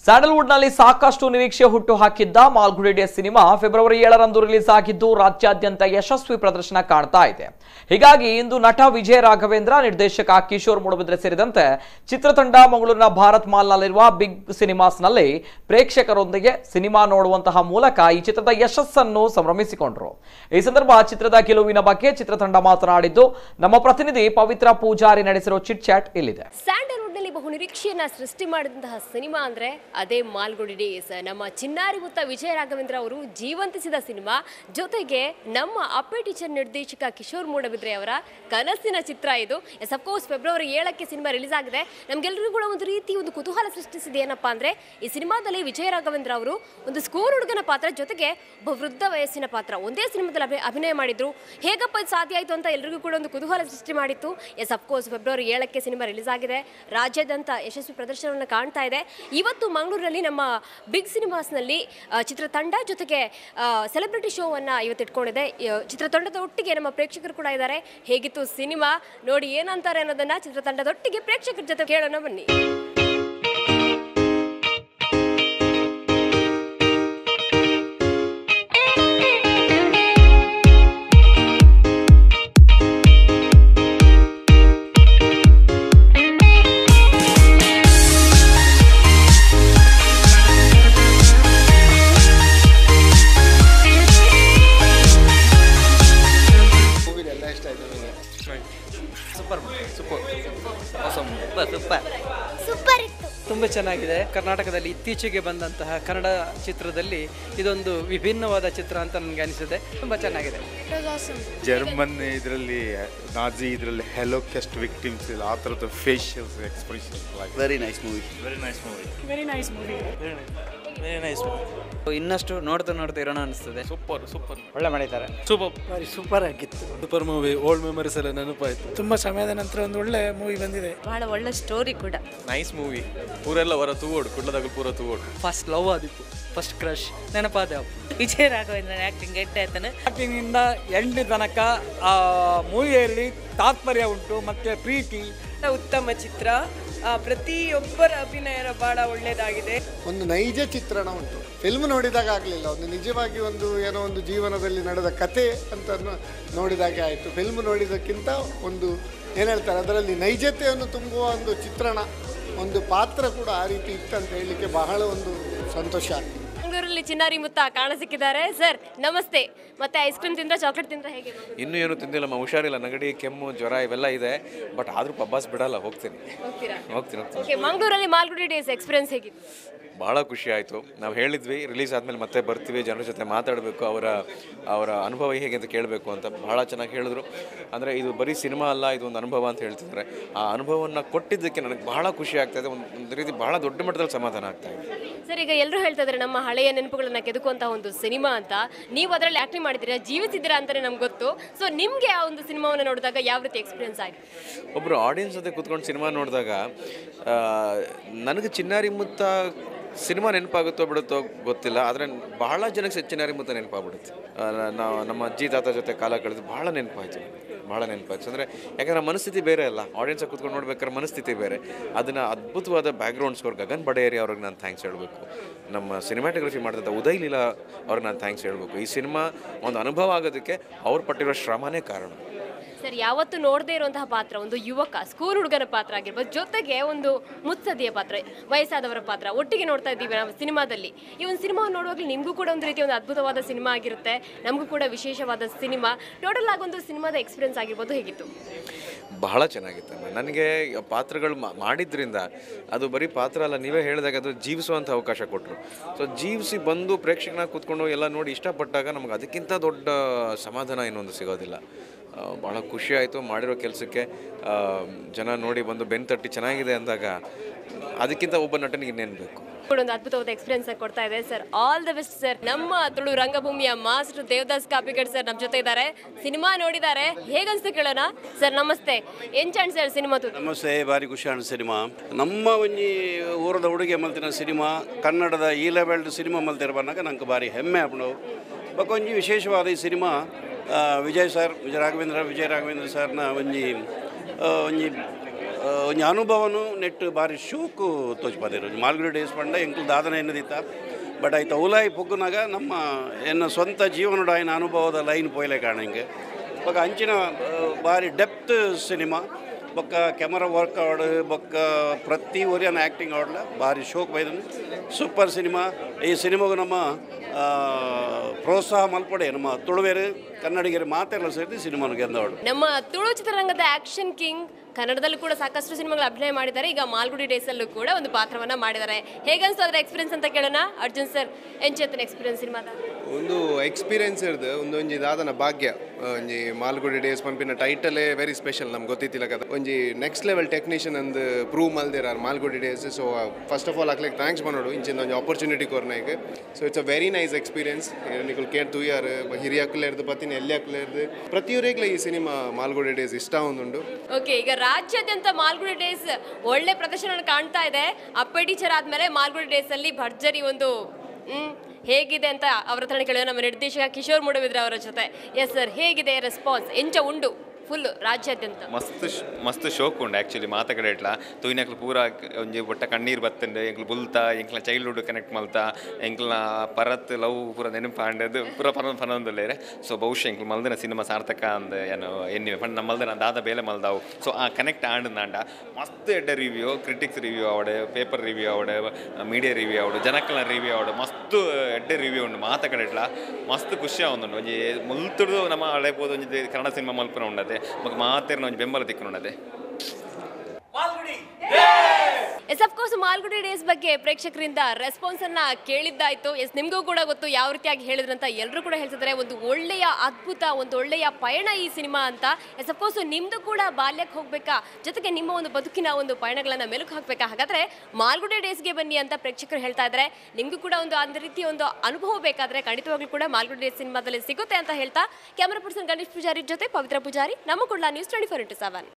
ಸ್ಯಾಂಡಲ್ವುಡ್ನಲ್ಲಿ ಸಾಕಷ್ಟು ನಿರೀಕ್ಷೆ ಹುಟ್ಟು ಹಾಕಿದ್ದ ಮಾಲ್ಗುಡಿ ಡೇ ಸಿನಿಮಾ ಫೆಬ್ರವರಿ ಏಳರಂದು ರಿಲೀಸ್ ಆಗಿದ್ದು ರಾಜ್ಯಾದ್ಯಂತ ಯಶಸ್ವಿ ಪ್ರದರ್ಶನ ಕಾಣ್ತಾ ಇದೆ ಹೀಗಾಗಿ ಇಂದು ನಟ ವಿಜಯ ರಾಘವೇಂದ್ರ ನಿರ್ದೇಶಕ ಕಿಶೋರ್ ಮೂಡಬಿದ್ರೆ ಸೇರಿದಂತೆ ಚಿತ್ರತಂಡ ಮಂಗಳೂರಿನ ಭಾರತ್ ಮಾಲ್ನಲ್ಲಿರುವ ಬಿಗ್ ಸಿನಿಮಾಸ್ನಲ್ಲಿ ಪ್ರೇಕ್ಷಕರೊಂದಿಗೆ ಸಿನಿಮಾ ನೋಡುವಂತಹ ಮೂಲಕ ಈ ಚಿತ್ರದ ಯಶಸ್ಸನ್ನು ಸಂಭ್ರಮಿಸಿಕೊಂಡರು ಈ ಸಂದರ್ಭ ಚಿತ್ರದ ಗೆಲುವಿನ ಬಗ್ಗೆ ಚಿತ್ರತಂಡ ಮಾತನಾಡಿದ್ದು ನಮ್ಮ ಪ್ರತಿನಿಧಿ ಪವಿತ್ರ ಪೂಜಾರಿ ನಡೆಸಿರೋ ಚಿಟ್ ಚಾಟ್ ಇಲ್ಲಿದೆ ಸ್ಯಾಂಡಲ್ವುಡ್ನಲ್ಲಿ ಬಹು ನಿರೀಕ್ಷೆಯನ್ನ ಸೃಷ್ಟಿ ಮಾಡಿದಂತಹ ಸಿನಿಮಾ ಅಂದ್ರೆ ಅದೇ ಮಾಲ್ಗುಡಿ ಡೇಸ್ ನಮ್ಮ ಚಿನ್ನಾರಿ ಮುತ್ತ ವಿಜಯ ರಾಘವೇಂದ್ರ ಅವರು ಜೀವಂತಿಸಿದ ಸಿನಿಮಾ ಜೊತೆಗೆ ನಮ್ಮ ಅಪ್ಪೆ ಟೀಚರ್ ನಿರ್ದೇಶಕ ಕಿಶೋರ್ ಮೂಡಬಿದ್ರೆ ಅವರ ಕನಸಿನ ಚಿತ್ರ ಇದು ಎಸ್ ಅಫ್ಕೋರ್ಸ್ ಫೆಬ್ರವರಿ ಏಳಕ್ಕೆ ಸಿನಿಮಾ ರಿಲೀಸ್ ಆಗಿದೆ ನಮ್ಗೆಲ್ಲರಿಗೂ ಕೂಡ ಒಂದು ರೀತಿ ಒಂದು ಕುತೂಹಲ ಸೃಷ್ಟಿಸಿದೆ ಏನಪ್ಪಾ ಅಂದ್ರೆ ಈ ಸಿನಿಮಾದಲ್ಲಿ ವಿಜಯ ರಾಘವೇಂದ್ರ ಅವರು ಒಂದು ಸ್ಕೂಲ್ ಹುಡುಗನ ಪಾತ್ರ ಜೊತೆಗೆ ಒಬ್ಬ ವೃದ್ಧ ವಯಸ್ಸಿನ ಪಾತ್ರ ಒಂದೇ ಸಿನಿಮಾದಲ್ಲಿ ಅಭಿ- ಅಭಿನಯ ಮಾಡಿದ್ರು ಹೇಗಪ್ಪ ಇದು ಸಾಧ್ಯ ಆಯಿತು ಅಂತ ಎಲ್ರಿಗೂ ಕೂಡ ಒಂದು ಕುತೂಹಲ ಸೃಷ್ಟಿ ಮಾಡಿತ್ತು ಎಸ್ ಅಫ್ಕೋರ್ಸ್ ಫೆಬ್ರವರಿ ಏಳಕ್ಕೆ ಸಿನಿಮಾ ರಿಲೀಸ್ ಆಗಿದೆ ರಾಜ್ಯಾದ್ಯಂತ ಯಶಸ್ವಿ ಪ್ರದರ್ಶನವನ್ನು ಕಾಣ್ತಾ ಇದೆ ಇವತ್ತು ಮಂಗಳೂರಿನಲ್ಲಿ ನಮ್ಮ ಬಿಗ್ ಸಿನಿಮಾಸ್ನಲ್ಲಿ ಆ, ಚಿತ್ರತಂಡ ಜೊತೆಗೆ ಸೆಲೆಬ್ರಿಟಿ ಶೋವನ್ನು ಇವತ್ತು ಇಟ್ಕೊಂಡಿದೆ ಆ, ಚಿತ್ರತಂಡದ ಒಟ್ಟಿಗೆ ನಮ್ಮ ಪ್ರೇಕ್ಷಕರು ಕೂಡ ಇದ್ದಾರೆ ಹೇಗಿತ್ತು ಸಿನಿಮಾ ನೋಡಿ ಏನಂತಾರೆ ಅನ್ನೋದನ್ನ ಚಿತ್ರತಂಡದೊಟ್ಟಿಗೆ ಪ್ರೇಕ್ಷಕರ ಜೊತೆ ಕೇಳೋಣ ಬನ್ನಿ ಮೂವಿ ಎಲ್ಲ ಇಷ್ಟ ಆಯ್ತು ನನಗೆ super super super super super ಇತ್ತು ತುಂಬ ಚೆನ್ನಾಗಿದೆ ಕರ್ನಾಟಕದಲ್ಲಿ ಇತ್ತೀಚೆಗೆ ಬಂದಂತಹ ಕನ್ನಡ ಚಿತ್ರದಲ್ಲಿ ಇದೊಂದು ವಿಭಿನ್ನವಾದ ಚಿತ್ರ ಅಂತ ನನಗೆ ಅನಿಸಿದೆ ತುಂಬ ಚೆನ್ನಾಗಿದೆ ಜರ್ಮನ್ ಇದರಲ್ಲಿ ನಾಜಿ ಇದರಲ್ಲಿ ಹೆಲೋಕೆಸ್ಟ್ ವಿಕ್ಟಿಮ್ಸ್ ಇಲ್ಲ ಆ ಥರದ facials expression very nice movie very nice movie very nice ಇನ್ನಷ್ಟು ನೋಡ್ತಾ ನೋಡ್ತಾ ಇರೋಣ ಅನಿಸ್ತದೆ ಸೂಪರ್ ಸೂಪರ್ ಒಳ್ಳೆ ಮಾಡಿದ್ದಾರೆ ಸೂಪರ್ ಸೂಪರ್ ಆಗಿತ್ತು ಸೂಪರ್ ಮೂವಿ ಓಲ್ಡ್ ಮೆಮರೀಸ್ ಎಲ್ಲ ನೆನಪಾಯ್ತು ತುಂಬಾ ಸಮಯದ ನಂತರ ಒಂದು ಒಳ್ಳೆ ಮೂವಿ ಬಂದಿದೆ ಬಹಳ ಒಳ್ಳೆ ಸ್ಟೋರಿ ಕೂಡ ನೈಸ್ ಮೂವಿ ಪೂರೆಲ್ಲ ವರ ತೂಗೋಡು ಕುಳ್ಳದಾಗ ಪೂರ ತೂಗೋಡು ಫಸ್ಟ್ ಲವ್ ಆದಿತ್ತು ಫಸ್ಟ್ ಕ್ರಶ್ ನೆನಪಾದೆ ವಿಜಯ ರಾಘವೇಂದ್ರನ್ ಆಕ್ಟಿಂಗ್ ಗೆಟ್ಟ ಆಯ್ತಾನೆ ಸ್ಟಾರ್ಟಿಂಗಿಂದ ಎಂಡ್ ತನಕ ಆ ಮೂವಿಯಲ್ಲಿ ತಾತ್ಪರ್ಯ ಉಂಟು ಮತ್ತೆ ಪ್ರೀತಿ ಉತ್ತಮ ಚಿತ್ರ ಪ್ರತಿಯೊಬ್ಬರ ಅಭಿನಯ ಬಹಳ ಒಳ್ಳೇದಾಗಿದೆ ಒಂದು ನೈಜ ಚಿತ್ರಣ ಉಂಟು ಫಿಲ್ಮ್ ನೋಡಿದಾಗ ಆಗಲಿಲ್ಲ ಒಂದು ನಿಜವಾಗಿ ಒಂದು ಏನೋ ಒಂದು ಜೀವನದಲ್ಲಿ ನಡೆದ ಕತೆ ಅಂತ ನೋ- ನೋಡಿದಾಗೆ ಆಯಿತು ಫಿಲ್ಮ್ ನೋಡಿದ್ದಕ್ಕಿಂತ ಒಂದು ಏನು ಹೇಳ್ತಾರೆ ಅದರಲ್ಲಿ ನೈಜತೆಯನ್ನು ತುಂಬುವ ಒಂದು ಚಿತ್ರಣ ಒಂದು ಪಾತ್ರ ಕೂಡ ಆ ರೀತಿ ಇತ್ತಂತ ಹೇಳಲಿಕ್ಕೆ ಬಹಳ ಒಂದು ಸಂತೋಷ ಆಗ್ತದೆ ಮಂಗಳೂರಲ್ಲಿ ಚಿನ್ನಾರಿ ಮುತ್ತ ಕಾಣ ಸಿಕ್ಕಿದ್ದಾರೆ ಸರ್ ನಮಸ್ತೆ ಮತ್ತೆ ಐಸ್ ಕ್ರೀಮ್ ತಿಂದ್ರೆ ಚಾಕ್ಲೇಟ್ ತಿಂದ್ರೆ ಹೇಗೆ ಇನ್ನೂ ಏನು ತಿಂದಿಲ್ಲಮ್ಮ ಹುಷಾರಿಲ್ಲ ನೆಗಡಿ ಕೆಮ್ಮು ಜ್ವರ ಇವೆಲ್ಲ ಇದೆ ಬಟ್ ಆದರೂ ಪಬ್ಬಾಸ್ ಬಿಡಲ್ಲ ಹೋಗ್ತೀನಿ ಹೋಗ್ತೀರಾ ಹೋಗ್ತೀನಿ ಹೋಗ್ತೀನಿ ಓಕೆ ಮಂಗಳೂರಲ್ಲಿ ಮಾಲ್ಗುಡಿ ಡೇಸ್ ಎಕ್ಸ್ಪೀರಿಯನ್ಸ್ ಹೇಗಿತ್ತು ಭಾಳ ಖುಷಿ ಆಯಿತು ನಾವು ಹೇಳಿದ್ವಿ ರಿಲೀಸ್ ಆದಮೇಲೆ ಮತ್ತೆ ಬರ್ತೀವಿ ಜನರ ಜೊತೆ ಮಾತಾಡಬೇಕು ಅವರ ಅವರ ಅನುಭವ ಹೇಗೆ ಅಂತ ಕೇಳಬೇಕು ಅಂತ ಭಾಳ ಚೆನ್ನಾಗಿ ಹೇಳಿದ್ರು ಅಂದರೆ ಇದು ಬರೀ ಸಿನಿಮಾ ಅಲ್ಲ ಇದು ಒಂದು ಅನುಭವ ಅಂತ ಹೇಳ್ತಿದ್ದಾರೆ ಆ ಅನುಭವವನ್ನು ಕೊಟ್ಟಿದ್ದಕ್ಕೆ ನನಗೆ ಭಾಳ ಖುಷಿ ಆಗ್ತಾ ಇದೆ ಒಂದು ಒಂದು ರೀತಿ ಭಾಳ ದೊಡ್ಡ ಮಟ್ಟದಲ್ಲಿ ಸಮಾಧಾನ ಆಗ್ತಾ ಇದೆ ಸರ್ ಈಗ ಎಲ್ಲರೂ ಹೇಳ್ತಾ ಇದ್ದಾರೆ ನಮ್ಮ ಹಳೆಯ ನೆನಪುಗಳನ್ನ ಕೆದಕುವಂತ ಒಂದು ಸಿನಿಮಾ ಅಂತ ನೀವು ಅದರಲ್ಲಿ ಆಕ್ಟಿಂಗ್ ಮಾಡಿದ್ದೀರಾ ಜೀವಿಸಿದ್ದೀರಾ ಅಂತಾನೆ ನಮ್ಗೆ ಗೊತ್ತು ಸೊ ನಿಮಗೆ ಆ ಒಂದು ಸಿನಿಮಾವನ್ನು ನೋಡಿದಾಗ ಯಾವ ರೀತಿ ಎಕ್ಸ್ಪೀರಿಯನ್ಸ್ ಆಗಿದೆ ಒಬ್ಬರು ಆಡಿಯನ್ಸ್ ಜೊತೆ ಕೂತ್ಕೊಂಡು ಸಿನಿಮಾ ನೋಡಿದಾಗ ಆ, ನನಗೆ ಚಿನ್ನಾರಿ ಮುತ್ತ ಸಿನಿಮಾ ನೆನಪಾಗುತ್ತೋ ಬಿಡುತ್ತೋ ಗೊತ್ತಿಲ್ಲ ಆದರೆ ಬಹಳ ಜನಕ್ಕೆ ಸಿ- ಚಿನ್ನಾರಿ ಮುತ್ತ ನೆನಪಾಗ್ಬಿಡುತ್ತೆ ಆ, ನಾವು ನಮ್ಮ ಅಜ್ಜಿ ತಾತ ಜೊತೆ ಕಾಲ ಕಳೆದು ಭಾಳ ನೆನಪಾಯ್ತು ಭಾಳ ನೆನಪಾಯ್ತು ಅಂದರೆ ಯಾಕಂದ್ರೆ ಮನಸ್ಥಿತಿ ಬೇರೆ ಅಲ್ಲ ಆಡಿಯನ್ಸ್ ಕೂತ್ಕೊಂಡು ನೋಡ್ಬೇಕಾದ್ರೆ ಮನಸ್ಥಿತಿ ಬೇರೆ ಅದನ್ನು ಅದ್ಭುತವಾದ ಬ್ಯಾಕ್ಗ್ರೌಂಡ್ ಸ್ಕೋರ್ ಗಗನ್ ಬಡೇರಿ ಅವ್ರಿಗೆ ನಾನು ಥ್ಯಾಂಕ್ಸ್ ಹೇಳಬೇಕು ನಮ್ಮ ಸಿನಿಮಾಟೋಗ್ರಫಿ ಮಾಡಿದಂಥ ಉದಯ್ ಲೀಲಾ ಅವ್ರಿಗೆ ನಾನು ಥ್ಯಾಂಕ್ಸ್ ಹೇಳಬೇಕು ಈ ಸಿನಿಮಾ ಒಂದು ಅನುಭವ ಆಗೋದಕ್ಕೆ ಅವ್ರು ಪಟ್ಟಿರೋ ಶ್ರಮನೇ ಕಾರಣ ಸರ್ ಯಾವತ್ತು ನೋಡದೇ ಇರುವಂತಹ ಪಾತ್ರ ಒಂದು ಯುವಕ ಸ್ಕೂಲ್ ಹುಡುಗನ ಪಾತ್ರ ಆಗಿರ್ಬೋದು ಜೊತೆಗೆ ಒಂದು ಮುತ್ಸದಿಯ ಪಾತ್ರ ವಯಸ್ಸಾದವರ ಪಾತ್ರ ಒಟ್ಟಿಗೆ ನೋಡ್ತಾ ಇದ್ದೀವಿ ನಾವು ಸಿನಿಮಾದಲ್ಲಿ ಈ ಒಂದು ಸಿನಿಮಾ ನೋಡುವಾಗಲೂ ನಿಮಗೂ ಕೂಡ ಒಂದು ರೀತಿ ಒಂದು ಅದ್ಭುತವಾದ ಸಿನಿಮಾ ಆಗಿರುತ್ತೆ ನಮಗೂ ಕೂಡ ವಿಶೇಷವಾದ ಸಿನಿಮಾ ಟೋಟಲ್ ಆಗಿ ಒಂದು ಸಿನಿಮಾದ ಎಕ್ಸ್ಪೀರಿಯನ್ಸ್ ಆಗಿರ್ಬೋದು ಹೇಗಿತ್ತು ಬಹಳ ಚೆನ್ನಾಗಿತ್ತು ನನಗೆ ಪಾತ್ರಗಳು ಮಾ- ಮಾಡಿದ್ರಿಂದ ಅದು ಬರೀ ಪಾತ್ರ ಅಲ್ಲ ನೀವೇ ಹೇಳಿದಾಗ ಅದು ಜೀವಿಸುವಂಥ ಅವಕಾಶ ಕೊಟ್ಟರು ಸೊ ಜೀವಿಸಿ ಬಂದು ಪ್ರೇಕ್ಷಕನ ಕೂತ್ಕೊಂಡು ಎಲ್ಲ ನೋಡಿ ಇಷ್ಟಪಟ್ಟಾಗ ನಮ್ಗೆ ಅದಕ್ಕಿಂತ ದೊಡ್ಡ ಸಮಾಧಾನ ಇನ್ನೊಂದು ಸಿಗೋದಿಲ್ಲ ಆ, ಭಾಳ ಖುಷಿ ಆಯಿತು ಮಾಡಿರೋ ಕೆಲಸಕ್ಕೆ ಜನ ನೋಡಿ ಬಂದು ಬೆನ್ನು ತಟ್ಟಿ ಚೆನ್ನಾಗಿದೆ ಅಂದಾಗ ಅದಕ್ಕಿಂತ ಒಬ್ಬ ನಟನಿಗೆ ಇನ್ನೇನು ಬೇಕು ಕೂಡ ಒಂದು ಅದ್ಭುತವಾದ ಎಕ್ಸ್ಪೀರಿಯನ್ಸ್ ಕೊಡ್ತಾ ಇದೆ sir all the best sir ನಮ್ಮ ತುಳು ರಂಗಭೂಮಿಯ ಮಾಸ್ಟರ್ ದೇವದಾಸ್ ಕಾಪಿಗಡ್ ಸರ್ ನಮ್ಮ ಜೊತೆ ಇದ್ದಾರೆ ಸಿನಿಮಾ ನೋಡಿದ್ದಾರೆ ಹೇಗನ್ಸ್ತು ಕೇಳೋಣ ಸರ್ ನಮಸ್ತೆ ಎಂಚಾಣ್ ಸರ್ ಸಿನಿಮಾ ತು ನಮಸ್ತೆ ಬಾರಿ ಖುಷಿಯಾಣ ಸಿನಿಮಾ ನಮ್ಮ ಒಂಜಿ ಊರದ ಹುಡುಗಿ ಮಲ್ತಿನ ಸಿನಿಮಾ ಕನ್ನಡದ ಈ ಲೆವೆಲ್ಡ್ ಸಿನಿಮಾ ಮಲ್ತಿರ ಬಂದಾಗ ನಂಗೆ ಭಾರಿ ಹೆಮ್ಮೆ ಆಪಣವು ಬೊಕ ಒಂಜಿ ವಿಶೇಷವಾದ ಈ ಸಿನಿಮಾ ಆ, ವಿಜಯ್ ಸರ್ ವಿಜಯ ರಾಘವೇಂದ್ರ ವಿಜಯ ರಾಘವೇಂದ್ರ ಸರ್ನ ಒಂಜಿ ಆ, ಒಂಜಿ ಒಂಜಿ ಅನುಭವನು ನೆಟ್ಟು ಬಾರಿ ಶೋಕು ತೋಚ್ಪದಿರು ಮಾಲ್ಗುಡಿ ಡೇಸ್ ಪಂಡ ಎಂಕ್ಲು ದಾದನ ಎನ್ನದಿತ್ತ ಬಟ್ ಆಯ್ತು ಅವಲಾಯಿ ಪೊಗ್ಗುನಾಗ ನಮ್ಮ ಎನ್ನ ಸ್ವಂತ ಜೀವನದ ಆಯ್ನ ಅನುಭವದ ಲೈನ್ ಪೋಯ್ಲೆ ಕಾಣಂಗೆ ಬೊಕ್ಕ ಅಂಚಿನ ಆ, ಬಾರಿ ಡೆಪ್ತ್ ಸಿನಿಮಾ ಬೊಕ್ಕ ಕ್ಯಾಮರಾ ವರ್ಕ್ ಆವಡ್ ಬೊಕ್ಕ ಪ್ರತಿ ಒರಿಯನ ಆ್ಯಕ್ಟಿಂಗ್ ಆವಡ್ಲ ಭಾರಿ ಶೋಕ್ ಬೈದನು ಸೂಪರ್ ಸಿನಿಮಾ ಈ ಸಿನಿಮಾಗೂ ನಮ್ಮ ಆ, ಪ್ರೋತ್ಸಾಹ ಮಲ್ಪಡೆ ನಮ್ಮ ತುಳುವೇರು ಕನ್ನಡಿಗರು ಮಾತೆಲ್ಲ ಸೇರಿ ಸಿನಿಮಾನ ಗೆದ್ದವಳು ನಮ್ಮ ತುಳು ಚಿತ್ರರಂಗದ ಆಕ್ಷನ್ ಕಿಂಗ್ ಕನ್ನಡದಲ್ಲೂ ಕೂಡ ಸಾಕಷ್ಟು ಸಿನಿಮಾಗಳು ಅಭಿನಯ ಮಾಡಿದ್ದಾರೆ ಈಗ ಮಾಲ್ಗುಡಿ ಡೇಸ್ ಅಲ್ಲೂ ಕೂಡ ಒಂದು ಪಾತ್ರವನ್ನ ಮಾಡಿದ್ದಾರೆ ಹೇಗನ್ಸ್ತು ಅದರ ಎಕ್ಸ್ಪೀರಿಯನ್ಸ್ ಅಂತ ಕೇಳೋಣ ಅರ್ಜುನ್ ಸರ್ ಎಂಚೇತನ ಎಕ್ಸ್ಪೀರಿಯನ್ಸ್ ಸಿನಿಮಾದ ಒಂದು ಎಕ್ಸ್ಪೀರಿಯನ್ಸ್ ಇರ್ದು ಒಂದು ಒಂಜಿ ದಾದನ ಭಾಗ್ಯ ಒಂಜಿ ಮಾಲ್ಗುಡಿ ಡೇಸ್ ಪಂಪಿನ ಟೈಟಲೇ ವೆರಿ ಸ್ಪೆಷಲ್ ನಮ್ಗೆ ಗೊತ್ತಿತ್ತಿಲ್ಲ ಕದ ಒಂಜಿ ನೆಕ್ಸ್ಟ್ ಲೆವೆಲ್ ಟೆಕ್ನಿಷಿಯನ್ ಅಂದ್ ಪ್ರೂವ್ ಮಲ್ದಿರ Malgudi days so first of all ಹಾಕ್ಲಿಕ್ಕೆ ಥ್ಯಾಂಕ್ಸ್ ಮಾಡೋಡು ಇಂಚಿನ ಒಂದು ಆಪರ್ಚುನಿಟಿ ಕೊರ್ನಾಯ್ಕೆ so it's a very nice experience ನಿಕುಲ್ ಕೇರ್ ತುಯ್ಯಾರ್ ಹಿರಿಯಕ್ಕಲೆ ಇರ್ದು ಪತ್ತಿನ ಎಲ್ಲಿ ಹಾಕ್ಲೆ ಇರ್ದು ಪ್ರತಿಯೊರಿಗ್ಲೇ ಈ ಸಿನಿಮಾ ಮಾಲ್ಗುಡಿ ಡೇಸ್ ಇಷ್ಟ ಒಂದುಂಡು ಓಕೆ ಈಗ ರಾಜ್ಯಾದ್ಯಂತ ಮಾಲ್ಗುಡಿ ಡೇಸ್ ಒಳ್ಳೆ ಪ್ರದರ್ಶನ ಕಾಣ್ತಾ ಇದೆ ಅಪ್ಪೆ ಟೀಚರ್ ಆದ್ಮೇಲೆ ಮಾಲ್ಗುಡಿ ಡೇಸ್ ಅಲ್ಲಿ ಭರ್ಜರಿ ಒಂದು ಹ್ಮ್ ಹೇಗಿದೆ ಅಂತ ಅವ್ರ ಹತ್ರ ಕೇಳೋಣ ನಮ್ಮ ನಿರ್ದೇಶಕ ಕಿಶೋರ್ ಮೂಡವಿದ್ರೆ ಅವರ ಜೊತೆ ಎಸ್ ಸರ್ ಹೇಗಿದೆ ರೆಸ್ಪಾನ್ಸ್ ಎಂಚ ಉಂಡು ಫುಲ್ ರಾಜ್ಯಾದ್ಯಂತ ಮಸ್ತ್ ಶ್- ಮಸ್ತ್ ಶೋಕ್ ಉಂಡು ಆ್ಯಕ್ಚುಲಿ ಮಾತಕಡೆ ಇಟ್ಲ ತೂಯಿನಕ್ಲು ಪೂರ ಒಂಜಿ ಬೊಟ್ಟ ಕಣ್ಣೀರ್ ಬತ್ತಂಡು ಎಂಕ್ಲು ಬುಲ್ತ ಎಂಕ್ಲ ಚೈಲ್ಡ್ಹುಡ್ ಕನೆಕ್ಟ್ ಮಲ್ತ ಎಂಕ್ಲ ಪರತ್ ಲವ್ ಪೂರ ನೆನಪು ಆಂಡದು ಪೂರ ಪರ ಪನೊಂದುಲ್ಲೇರೆ ಸೊ ಬಹುಶಃ ಎಂಕ್ಲು ಮಲ್ದಿನ ಸಿನಿಮಾ ಸಾರ್ಥಕ ಅಂದ್ ಏನು ಎನ್ನಿವೆ ಪಂಡ ನಮ್ಮ ಮಲ್ದಿನ ದಾದ ಬೇಲೆ ಮಲ್ದಾವು ಸೊ ಆ ಕನೆಕ್ಟ್ ಆಂಡ್ ಮಸ್ತ್ ಎಡ್ಡ ರಿವ್ಯೂ ಕ್ರಿಟಿಕ್ಸ್ ರಿವ್ಯೂ ಆವಡೆ ಪೇಪರ್ ರಿವ್ಯೂ ಆವಡೆ ಮೀಡಿಯಾ ರಿವ್ಯೂ ಆವಡು ಜನಕ್ಕಲ ರಿವ್ಯೂ ಆವಡು ಮಸ್ತ್ ಎಡ್ಡೆ ರಿವ್ಯೂ ಉಂಡು ಮಾತಕಡೆ ಇಟ್ಲ ಮಸ್ತ್ ಖುಷಿ ಆವೊಂದುಂಡು ಒಂಜಿ ಮುಲ್ತುಡು ನಮ್ಮ ಹಳೆ ಪೋದು ಒಂಜಿ ಕನ್ನಡ ಸಿನಿಮಾ ಮಲ್ಪನ ಉಂಡದೆ ಮಗ ಮಾತೇರಿನ ಒಂಜಿ ಬೆಂಬಲ ತಿಕ್ಕನುಂಡದೆ ಎಸ್ ಅಫ್ಕೋರ್ಸ್ ಮಾಲ್ಗುಡಿ ಡೇಸ್ ಬಗ್ಗೆ ಪ್ರೇಕ್ಷಕರಿಂದ ರೆಸ್ಪಾನ್ಸ್ ಅನ್ನ ಕೇಳಿದ್ದಾಯ್ತು ಎಸ್ ನಿಮಗೂ ಕೂಡ ಗೊತ್ತು ಯಾವ ರೀತಿಯಾಗಿ ಹೇಳಿದ್ರಂತ ಎಲ್ಲರೂ ಕೂಡ ಹೇಳ್ತಿದ್ದಾರೆ ಒಂದು ಒಳ್ಳೆಯ ಅದ್ಭುತ ಒಂದು ಒಳ್ಳೆಯ ಪಯಣ ಈ ಸಿನಿಮಾ ಅಂತ ಎಸ್ ಅಫ್ಕೋರ್ಸ್ ನಿಮ್ದು ಕೂಡ ಬಾಲ್ಯಕ್ಕೆ ಹೋಗ್ಬೇಕಾ ಜೊತೆಗೆ ನಿಮ್ಮ ಒಂದು ಬದುಕಿನ ಒಂದು ಪಯಣಗಳನ್ನ ಮೆಲುಕು ಹಾಕ್ಬೇಕಾ ಹಾಗಾದ್ರೆ ಮಾಲ್ಗುಡಿ ಡೇಸ್ಗೆ ಬನ್ನಿ ಅಂತ ಪ್ರೇಕ್ಷಕರು ಹೇಳ್ತಾ ಇದ್ದಾರೆ ನಿಮ್ಗೂ ಕೂಡ ಒಂದು ಅಂದ ರೀತಿ ಒಂದು ಅನುಭವ ಬೇಕಾದ್ರೆ ಖಂಡಿತವಾಗ್ಲೂ ಕೂಡ ಮಾಲ್ಗುಡಿ ಡೇಸ್ ಸಿನಿಮಾದಲ್ಲಿ ಸಿಗುತ್ತೆ ಅಂತ ಹೇಳ್ತಾ ಕ್ಯಾಮರಾ ಪರ್ಸನ್ ಗಣೇಶ್ ಪೂಜಾರಿ ಜೊತೆ ಪವಿತ್ರ ಪೂಜಾರಿ ನಮ್ಮ ಕೂಡ news twenty four into seven